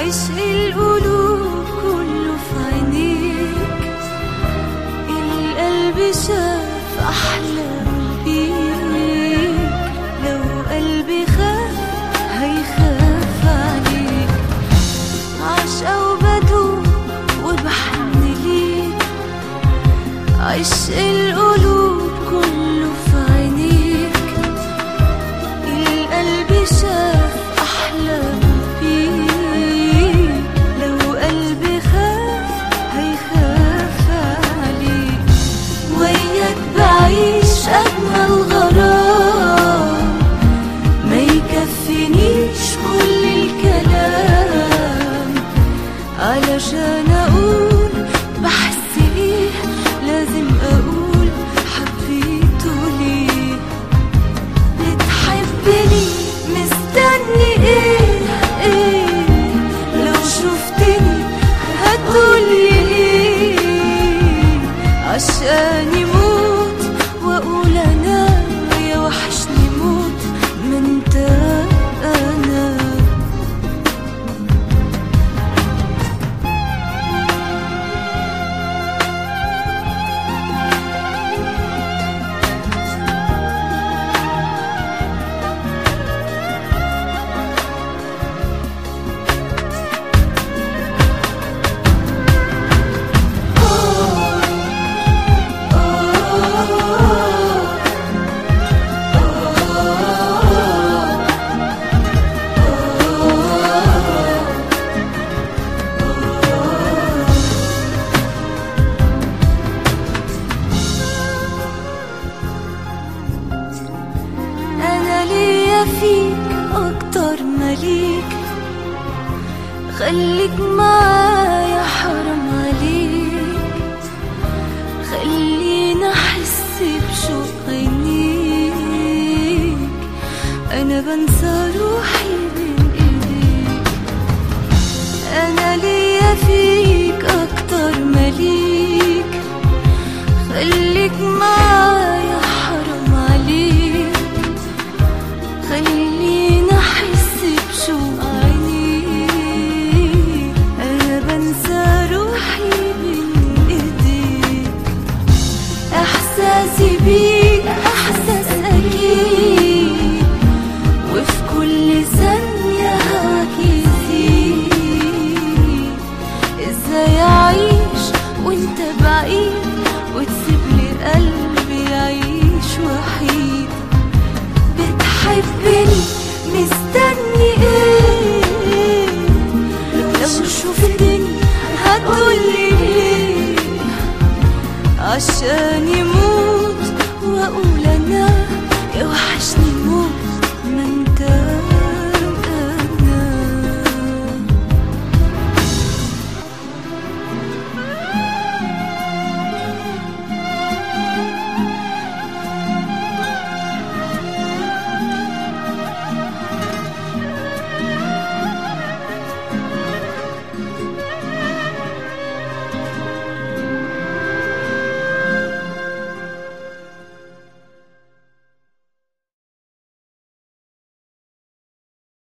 عشق القلوب كله في عينيك القلب شاف أحلام بيك لو قلبي خاف هيخاف عليك عشقة وبدوب وبحن ليك عشق القلوب كله في عينيك القلب شاف أحلام بيك لو قلبي خاف هيخاف عليك وياك بعيش أجمل غرام ما يكفينيش كل الكلام علشان أقول بحس إيه لازم أقول حبيته ليه بتحبني مستني ايه ايه لو شفتني هتقولي ايه عشاني موت واقول انا يا وحشني موت ما انت انا انا ليا فيك اكتر مليك خليك معايا حرام عليك خلينا احس بشوق عينيك انا بنسى روحي بين ايديك انا ليا فيك اكتر مليك خليك معايا حرام عليك خلينا احس بشوق عينيك انا بنسى روحي بين ايديك احساسي بيك احساس اكيد وفي كل ثانية هواك يزيد ازاي